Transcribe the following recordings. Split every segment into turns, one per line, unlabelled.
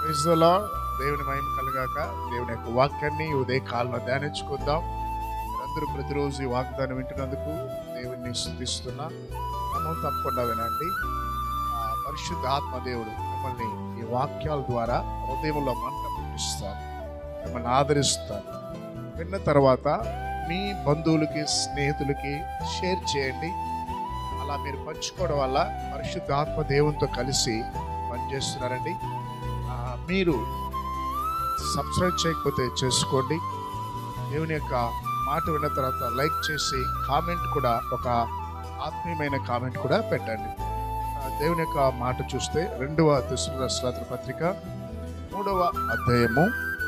Praise the lord. దేవుని మహిమ కలగాక దేవుని యొక్క వాక్యాన్ని ఈ ఉదయ కాలంలో ధ్యానించుకుందాం అందరూ ప్రతిరోజు ఈ వాగ్దానం వింటున్నందుకు దేవుని స్థుతిస్తున్నా క్రమం తప్పకుండా వినండి ఆ పరిశుద్ధ ఆత్మ దేవుడు మిమ్మల్ని ఈ వాక్యాల ద్వారా హృదయంలో మంట పుట్టిస్తారు మిమ్మల్ని ఆదరిస్తారు విన్న తర్వాత మీ బంధువులకి స్నేహితులకి షేర్ చేయండి అలా మీరు పంచుకోవడం వల్ల పరిశుద్ధ ఆత్మ దేవునితో కలిసి పనిచేస్తున్నారండి ఆ, మీరు సబ్స్క్రైబ్ చేయకపోతే చేసుకోండి దేవుని యొక్క మాట విన్న తర్వాత లైక్ చేసి కామెంట్ కూడా ఒక ఆత్మీయమైన కామెంట్ కూడా పెట్టండి ఆ, దేవుని యొక్క మాట చూస్తే రెండవ దశల రసరాత్ర పత్రిక మూడవ అధ్యాయము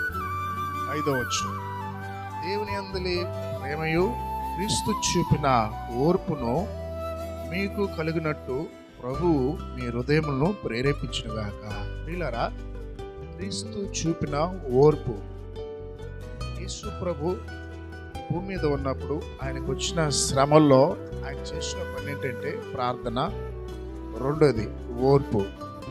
ఐదవ వచ్చు దేవుని అందులి ప్రేమయు క్రీస్తు చూపిన ఓర్పును మీకు కలిగినట్టు ప్రభువు మీ హృదయములను ప్రేరేపించునుగాక వీళ్ళరా క్రీస్తు చూపిన ఓర్పు యేసు ప్రభు భూమి మీద ఉన్నప్పుడు ఆయనకు వచ్చిన శ్రమల్లో ఆయన చేసిన పని ఏంటంటే ప్రార్థన రెండోది ఓర్పు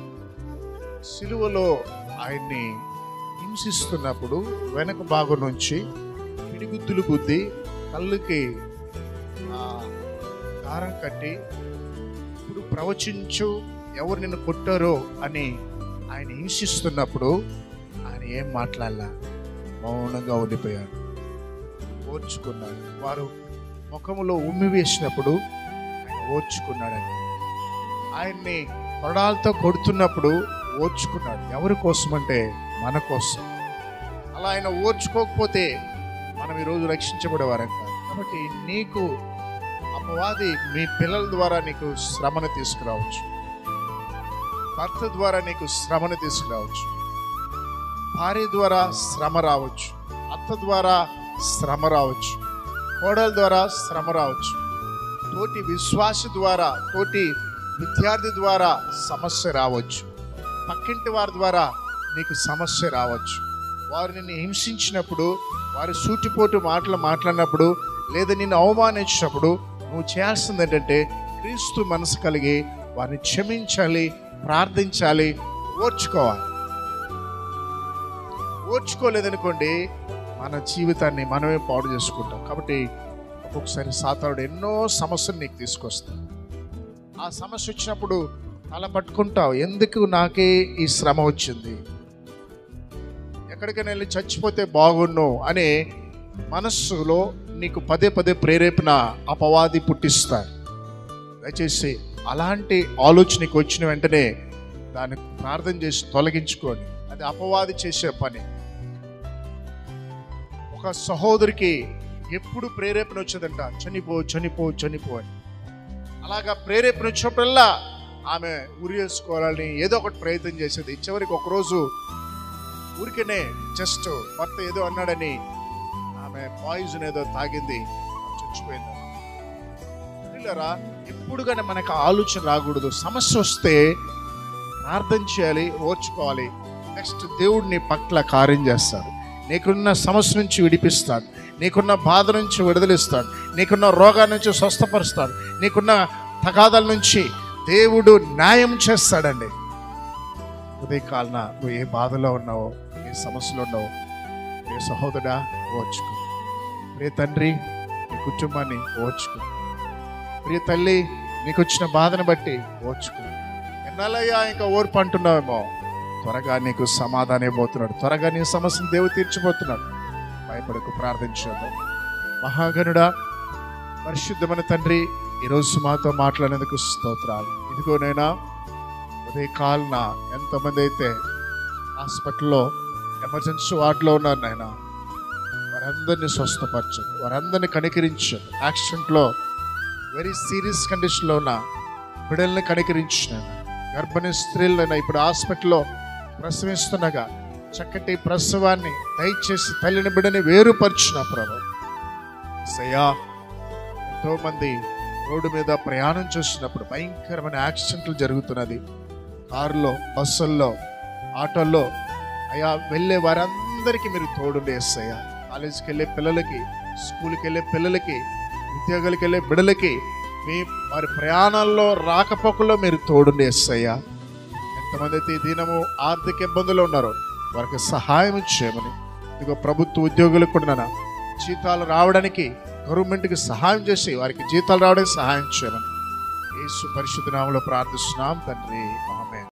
సిలువలో ఆయన్ని హింసిస్తున్నప్పుడు వెనక భాగం నుంచి పిడిగుద్దులు గుద్ది కళ్ళుకి ఆ, దారం కట్టి ఇప్పుడు ప్రవచించు ఎవరు నిన్ను కొట్టారో అని ఆయన హింసిస్తున్నప్పుడు ఆయన ఏం మాట్లాడలా మౌనంగా ఉండిపోయాడు ఓర్చుకున్నాడు వారు ముఖములో ఉమ్మి వేసినప్పుడు ఆయన ఓర్చుకున్నాడని ఆయన్ని కొరడాలతో కొడుతున్నప్పుడు ఓర్చుకున్నాడు ఎవరి కోసం అంటే మన కోసం అలా ఆయన ఓర్చుకోకపోతే మనం ఈరోజు రక్షించబడేవారం కాదు కాబట్టి నీకు అపవాది మీ పిల్లల ద్వారా నీకు శ్రమను తీసుకురావచ్చు భర్త ద్వారా నీకు శ్రమను తీసుకురావచ్చు భార్య ద్వారా శ్రమ రావచ్చు అత్త ద్వారా శ్రమ రావచ్చు కోడల ద్వారా శ్రమ రావచ్చు తోటి విశ్వాసి ద్వారా తోటి విద్యార్థి ద్వారా సమస్య రావచ్చు పక్కింటి వారి ద్వారా నీకు సమస్య రావచ్చు వారు నిన్ను హింసించినప్పుడు వారి సూటిపోటు మాటలు మాట్లాడినప్పుడు లేదా నిన్ను అవమానించినప్పుడు నువ్వు చేయాల్సింది ఏంటంటే క్రీస్తు మనసు కలిగి వారిని క్షమించాలి ప్రార్థించాలి ఓర్చుకోవాలి ఓర్చుకోలేదనుకోండి మన జీవితాన్ని మనమే పాడు చేసుకుంటాం కాబట్టి ఒక్కొక్కసారి సాతానుడు ఎన్నో సమస్యలు నీకు తీసుకొస్తాడు ఆ సమస్య వచ్చినప్పుడు అలా పట్టుకుంటావు ఎందుకు నాకే ఈ శ్రమ వచ్చింది ఎక్కడికైనా వెళ్ళి చచ్చిపోతే బాగుండు అనే మనస్సులో నీకు పదే పదే ప్రేరేపణ అపవాది పుట్టిస్తారు దయచేసి అలాంటి ఆలోచనకి వచ్చిన వెంటనే దాన్ని ప్రార్థన చేసి తొలగించుకొని అది అపవాది చేసే పని ఒక సహోదరికి ఎప్పుడు ప్రేరేపణ వచ్చేదంట చనిపో చనిపో చనిపో అని అలాగా ప్రేరేపణ వచ్చినప్పుడల్లా ఆమె ఉరి వేసుకోవాలని ఏదో ఒకటి ప్రయత్నం చేసేది చివరికి ఒకరోజు ఊరికనే జస్ట్ భర్త ఏదో అన్నాడని ఆమె పాయిజన్ ఏదో తాగింది ఆమె చచ్చిపోయింది పిల్లరా ఎప్పుడు కానీ మనకు ఆలోచన రాకూడదు సమస్య వస్తే ప్రార్థన చేయాలి ఓర్చుకోవాలి నెక్స్ట్ దేవుడు నీ పట్ల కార్యం చేస్తాడు నీకున్న సమస్య నుంచి విడిపిస్తాడు నీకున్న బాధ నుంచి విడుదలిస్తాడు నీకున్న రోగాల నుంచి స్వస్థపరుస్తాడు నీకున్న తగాదాల నుంచి దేవుడు న్యాయం చేస్తాడండి ఉదయకాలన నువ్వు ఏ బాధలో ఉన్నావో ఏ సమస్యలో ఉన్నావో ఏ సహోదరా ఓర్చుకో ప్రియ తండ్రి నీ కుటుంబాన్ని ఓర్చుకో ప్రియ తల్లి నీకు వచ్చిన బాధను బట్టి ఓర్చుకో ఎన్నాళ్ళయ్యా ఇంకా ఓర్పు అంటున్నావేమో త్వరగా నీకు సమాధానం పోతున్నాడు త్వరగా నీ సమస్యను దేవుడు తీర్చిపోతున్నాడు భయపడకు ప్రార్థించేద్దాం మహాగణుడా పరిశుద్ధమైన తండ్రి ఈరోజు మాతో మాట్లాడేందుకు స్తోత్రాలు ఇదిగోనైనా ఉదయ కాలన ఎంతమంది అయితే హాస్పిటల్లో ఎమర్జెన్సీ వార్డులో ఉన్నారు నాయన వారందరినీ స్వస్థపరచు వారందరినీ కనికరించు యాక్సిడెంట్లో వెరీ సీరియస్ కండిషన్లో ఉన్న బిడ్డల్ని కనికరించిన గర్భిణీ స్త్రీలైనా ఇప్పుడు హాస్పిటల్లో ప్రసవిస్తుండగా చక్కటి ప్రసవాన్ని దయచేసి తల్లిని బిడ్డని వేరుపరిచిన ప్రభు సయ్యా ఎంతో మంది రోడ్డు మీద ప్రయాణం చేస్తున్నప్పుడు భయంకరమైన యాక్సిడెంట్లు జరుగుతున్నది కారులో బస్సుల్లో ఆటోల్లో అయ్యా వెళ్ళే వారందరికీ మీరు తోడుండి వేస్తాయా కాలేజీకి వెళ్ళే పిల్లలకి స్కూల్కి వెళ్ళే పిల్లలకి ఉద్యోగాలకు వెళ్ళే బిడ్డలకి మీ వారి ప్రయాణాల్లో రాకపోకల్లో మీరు తోడుండి వేస్తాయా ఎంతమంది అయితే ఈ దినము ఆర్థిక ఇబ్బందులు ఉన్నారో వారికి సహాయం చేయమని ఇదిగో ప్రభుత్వ ఉద్యోగులకు కూడా నాన్న జీతాలు రావడానికి గవర్నమెంట్కి సహాయం చేసి వారికి జీతాలు రావడానికి సహాయం చేయమని యేసు పరిశుద్ధ నామంలో ప్రార్థిస్తున్నాం తండ్రి ఆమేన్